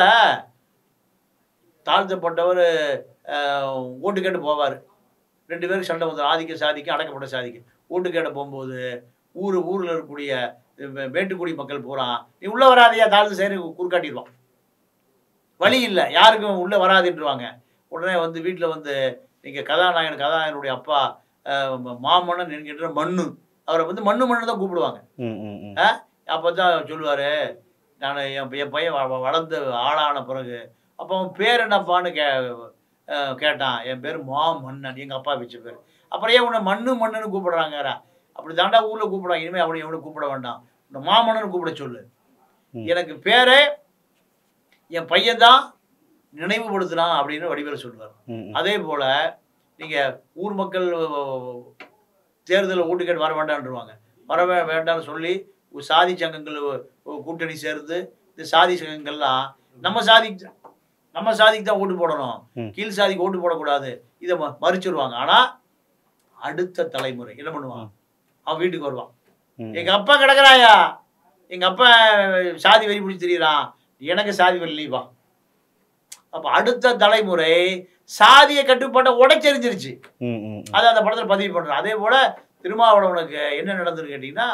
தாழ்த்தப்பட்டவர் ஓட்டு கேட்டு போவார் ரெண்டு பேருக்கு சண்டை வந்து ஆதிக்க சாதிக்கு அடக்கப்பட்ட சாதிக்கு ஓட்டு கேட்டு போகும்போது ஊர் ஊரில் இருக்கக்கூடிய வே- வேட்டுக்குடி மக்கள் பூரா நீ உள்ள வராதையா தாழ்ந்து சரி குறுக்காட்டிடுவான் வழி இல்லை யாருக்கும் உள்ள வராதுன்றவாங்க உடனே வந்து வீட்டில் வந்து நீங்கள் கதாநாயகன் கதாநாயகனுடைய அப்பா அஹ், ம- மாமன்னன் என்கின்ற மண்ணு அவரை வந்து மண்ணு மண்ணு தான் கூப்பிடுவாங்க ம், ம், ம். அப்போ தான் சொல்லுவார் நான் என் பையன் என் பையன் வ- வ- வளர்ந்து ஆளான பிறகு அப்போ அவன் பேர் என்னப்பான்னு கே அஹ் கேட்டான் என் பேர் மா மன்னன் எங்கள் அப்பா வச்ச பேர் அப்புறம் ஏன் உன்னை மண்ணு மண்ணுன்னு கூப்பிடுறாங்க அப்படி தாண்டா ஊரில் கூப்பிடுவாங்க இனிமேல் அவனை எவனும் கூப்பிட வேண்டாம் உன்னை மாமன்னன் கூப்பிட சொல்லு ம். எனக்கு பேரே என் பையன் தான் நினைவுபடுத்தினான் அப்படின்னு வடிவேலு சொல்லுவார் ம், ம். அதே போல் நீங்கள் ஊர் மக்கள் தேர்தலில் ஓட்டு கேட்டு வர வேண்டாம்ன்றவாங்க வர வே- வேண்டாம்னு சொல்லி ஒரு சாதி சங்கங்கள் ஒ- கூட்டணி சேர்ந்து இந்த சாதி சங்கங்கள்லாம் நம்ம சாதி நம்ம சாதிக்கு தான் ஓட்டு போடணும் ம். கீழ் சாதிக்கு ஓட்டு போடக்கூடாது இதை ம மறிச்சிருவாங்க ஆனால் அடுத்த தலைமுறை என்ன பண்ணுவான் அவன் வீட்டுக்கு வருவான் ம், எங்க அப்பா கிடக்குறாயா எங்க அப்பா சாதி வெறி பிடிச்சி திரியிறான் எனக்கு சாதி வரலி வா அப்போ அடுத்த தலைமுறை சாதிய கட்டுப்பாட்டை உடைச்செறிஞ்சிருச்சு ம், ம், ம். அதை அந்த படத்தில் பதிவு பண்ணுறோம் அதே போல் திருமாவளவனுக்கு என்ன நடந்ததுன்னு கேட்டிங்கன்னா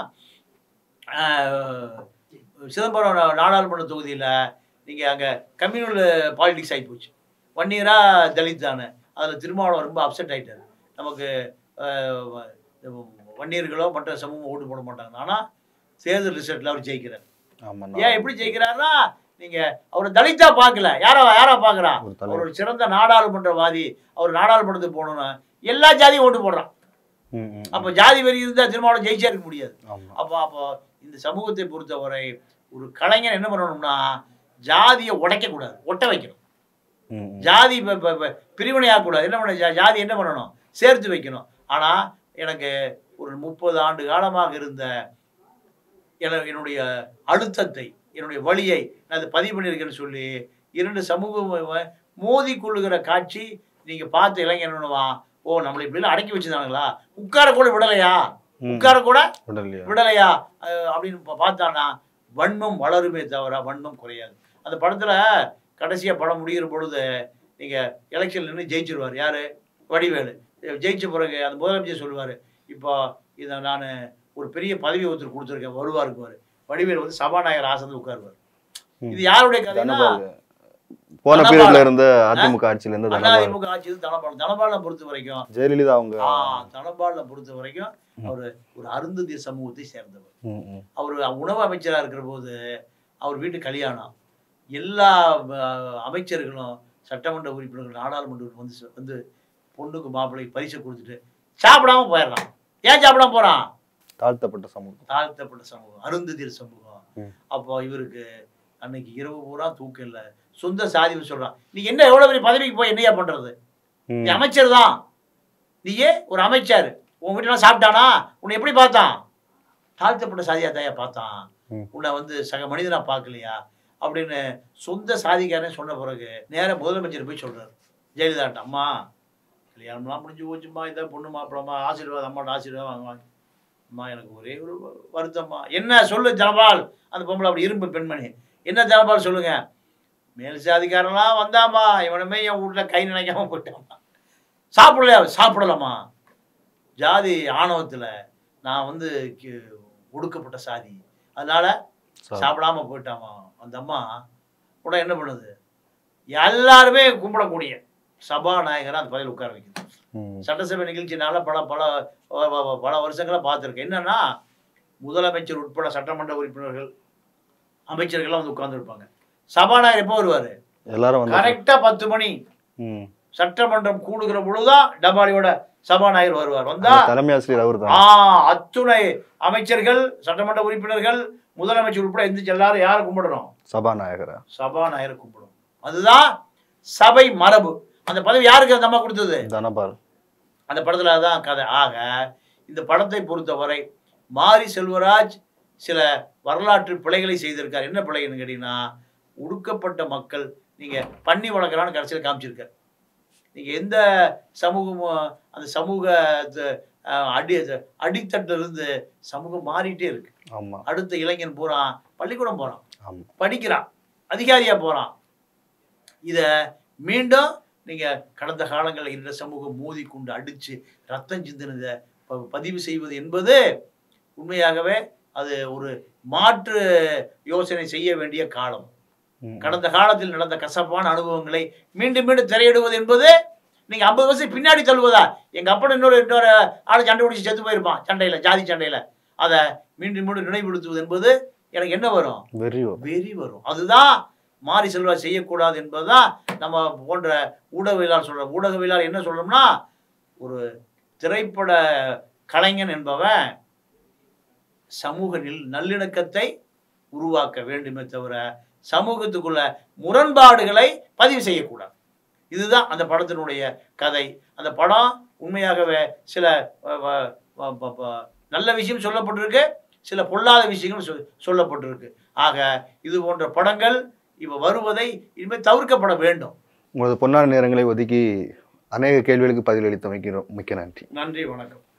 ஆஹ், சிதம்பரம் நா- நாடாளுமன்ற தொகுதியில் நீங்கள் அங்கே கம்யூனல் பாலிடிக்ஸ் ஆகி போச்சு ஒன் இயராக தலித் தானே அதில் திருமாவளவன் ரொம்ப அப்செட் ஆகிட்டார் நமக்கு ஆஹ், வன்னியர்களோ மற்ற சமூகம் ஓட்டு போட மாட்டாங்க ஆனால் தேர்தல் ரிசல்ட்டில் அவர் ஜெயிக்கிறார் ஆமா ஏன் எப்படி ஜெயிக்கிறாருன்னா நீங்கள் அவரை தலித்தா பார்க்கல யாரா யாரா பார்க்குறா ஒரு அவர் தலைவர் ஒரு சிறந்த நாடாளுமன்றவாதி அவர் நாடாளுமன்றத்துக்கு போகணும்னு எல்லா ஜாதியும் ஓட்டு போடுறான் ம், ம், ம். அப்போ ஜாதி வெறி இருந்தால் திருமாவளவன் ஜெயிச்சே இருக்க முடியாது ஆமா அப்போ அப்போ இந்த சமூகத்தை பொறுத்தவரை ஒரு கலைஞர் என்ன பண்ணணும்னா ஜாதியை உடைக்கக்கூடாது ஒட்ட வைக்கணும் ம், ம். ஜாதி ப- ப- ப- பிரிவினையாகக்கூடாது என்ன பண்ண ஜா- ஜாதி என்ன பண்ணணும் சேர்த்து வைக்கணும் ஆனால் எனக்கு ஒரு முப்பது ஆண்டு காலமாக இருந்த என- என்னுடைய அழுத்தத்தை என்னுடைய வழியை நான் அதை பதிவு பண்ணியிருக்கேன்னு சொல்லி இரண்டு சமூகம் மோதி கொள்ளுகிற காட்சி நீங்கள் பார்த்த இளைஞர் என்னவா ஓ நம்மளை இப்படிலாம் அடக்கி வச்சுதானுங்களா உட்கார கூட விடலையா ம். உட்கார கூட உடல்லையா விடலையா அஹ் அப்படின்னு பா- பார்த்தானா வன்மம் வளருமே தவிர வன்மம் குறையாது அந்த படத்தில் கடைசியாக படம் முடிகிற பொழுது நீங்கள் எலெக்ஷன் நின்று ஜெயிச்சிருவார் யார் வடிவேலு ஜெயிச்ச பிறகு அந்த முதலமைச்சர் சொல்லுவார் இப்போ இதை நான் ஒரு பெரிய பதவி ஒருத்தர் கொடுத்துருக்கேன் வருவாருக்குவார் வடிவேலு வந்து சபாநாயகர் ஆசந்து உட்காருவார் ம். இது யாருடைய கதைன்னா தனபால் போன தனபால். பீரியட்ல இருந்த அதிமுக ஆட்சியில இருந்து தனபால் அதிமுக ஆட்சி தனபால் தனபாலை பொறுத்த வரைக்கும் ஜெயலலிதா அவங்க ஆ தனபாலை பொறுத்த வரைக்கும் அவர் ஒரு அருந்ததிய சமூகத்தை சேர்ந்தவர் ம், ம். அவர் உணவு அமைச்சராக இருக்கிற போது அவர் வீட்டு கல்யாணம் எல்லா அஹ், அமைச்சர்களும் சட்டமன்ற உறுப்பினர்கள் நாடாளுமன்ற உறுப்பினர் வந்து ச- வந்து பொண்ணுக்கு மாப்பிள்ளைக்கு பரிசு கொடுத்துட்டு சாப்பிடாம போயிடுறான் ஏன் சாப்பிடாம போறான் தாழ்த்தப்பட்ட சமூகம் தாழ்த்தப்பட்ட சமூகம் அருந்ததியர் சமூகம் ம். அப்போ இவருக்கு அன்னைக்கு இரவு பூரா தூக்கம் இல்லை சொந்த சாதி சொல்றான் நீ என்ன எவ்வளவு பெரிய பதவிக்கு போய் என்னையா பண்றது ம். நீ அமைச்சர் தான் நீயே ஒரு அமைச்சர் உன் வீட்டுலாம் சாப்பிட்டானா உன்னை எப்படி பார்த்தான் தாழ்த்தப்பட்ட சாதியா தாயா பார்த்தான் ம். உன்னை வந்து சக மனிதனா பார்க்கலையா அப்படின்னு சொந்த சாதிக்காரன் சொன்ன பிறகு நேரா முதலமைச்சர் போய் சொல்றாரு ஜெயலலிதாட்ட அம்மா கல்யாணம்லாம் முடிஞ்சு போச்சும்மா இதான் பொண்ணு மாப்பிளம்மா ஆசீர்வாதம் அம்மாட்ட ஆசீர்வாதம் வாங்குவாங்க அம்மா எனக்கு ஒரே ஒரு வருத்தம்மா என்ன சொல்லு ஜனபால் அந்த பொம்பளை அப்படி இரும்பு பெண்மணி என்ன ஜனபால் சொல்லுங்க மேல் சாதிக்காரன்லாம் வந்தாம்மா இவனுமே என் வீட்டில் கை நினைக்காம போயிட்டாம்மா சாப்பிடலையா சாப்பிடலாமா ஜாதி ஆணவத்தில் நான் வந்து கி- ஒடுக்கப்பட்ட சாதி அதனால சா- சாப்பிடாம போயிட்டாமா அந்த அம்மா உடனே என்ன பண்ணுது எல்லாருமே கும்பிடக்கூடிய சபாநாயகரை அந்த பதவியில் உட்கார வைக்குது ம். சட்டசபை நிகழ்ச்சினால பல பல ப- ப- பல வருஷங்களா பார்த்துருக்கேன் என்னன்னா முதலமைச்சர் உட்பட சட்டமன்ற உறுப்பினர்கள் அமைச்சர்கள்லாம் வந்து உட்கார்ந்துருப்பாங்க சபாநாயகர் எப்போ வருவார் எல்லாரும் வந்து கரெக்டா பத்து மணி ம். சட்டமன்றம் கூடுகிற பொழுதுதான் டபாலியோட சபாநாயகர் வருவார் வந்தா அந்த தலைமை ஆசிரியர் அவர் ஆ தான் அத்துணை அமைச்சர்கள் சட்டமன்ற உறுப்பினர்கள் முதலமைச்சர் உட்பட எந்திரிச்சு எல்லாரும் யாரை கும்பிடணும் சபாநாயகரா சபாநாயகரை கும்பிடும் அதுதான் சபை மரபு அந்த பதவி யாருக்கு அந்த அம்மா கொடுத்தது தனபால் அந்த படத்துல தான் கதை ஆக இந்த படத்தை பொறுத்தவரை மாரி செல்வராஜ் சில வரலாற்று பிழைகளை செய்திருக்கார் என்ன பிழைன்னு கேட்டீங்கன்னா ஒடுக்கப்பட்ட மக்கள் நீங்க பண்ணி வளர்க்குறான்னு கடைசியில் காமிச்சிருக்கார் நீங்க எந்த சமூகமும் அந்த சமூக த- அஹ், அடி அடித்தட்டுல இருந்து சமூகம் மாறிட்டே இருக்கு ஆமா அடுத்த இளைஞன் போறான் பள்ளிக்கூடம் போறான் ஆமா படிக்கிறான் அதிகாரியா போறான் இத மீண்டும் நீங்க கடந்த காலங்களில் இருந்த சமூகம் மோதி கொண்டு அடிச்சு ரத்தம் சிந்தினதை ப- பதிவு செய்வது என்பது உண்மையாகவே அது ஒரு மாற்று யோசனை செய்ய வேண்டிய காலம் ம். கடந்த காலத்தில் நடந்த கசப்பான அனுபவங்களை மீண்டும் மீண்டும் திரையிடுவது என்பது நீங்க ஐம்பது வருஷம் பின்னாடி தள்ளுவதா எங்க அப்பா இன்னொரு இன்னொரு ஆளு சண்டை பிடிச்சி செத்து போயிருப்பான் சண்டையில ஜாதி சண்டையில அதை மீண்டும் மீண்டும் நினைவுபடுத்துவது என்பது எனக்கு என்ன வரும் வெரி வரும். வெறி வரும் அதுதான் மாரி செல்வா செய்யக்கூடாது என்பதுதான் நம்ம போன்ற ஊடகவியலாளர் சொல்ற ஊடகவியலாளர் என்ன சொல்றோம்னா ஒரு திரைப்பட கலைஞன் என்பவன் சமூக நில் நல்லிணக்கத்தை உருவாக்க வேண்டுமே தவிர சமூகத்துக்குள்ள முரண்பாடுகளை பதிவு செய்யக்கூடாது இதுதான் அந்த படத்தினுடைய கதை அந்த படம் உண்மையாகவே சில அஹ், வ- வ- வ- வ- நல்ல விஷயம் சொல்லப்பட்டிருக்கு சில பொல்லாத விஷயங்களும் சொல் சொல்லப்பட்டிருக்கு ஆக இது போன்ற படங்கள் இப்போ வருவதை இனிமேல் தவிர்க்கப்பட வேண்டும் உங்களது பொன்னான நேரங்களை ஒதுக்கி அநேக கேள்விகளுக்கு பதிலளித்தமைக்கிறோம் மிக்க நன்றி நன்றி வணக்கம்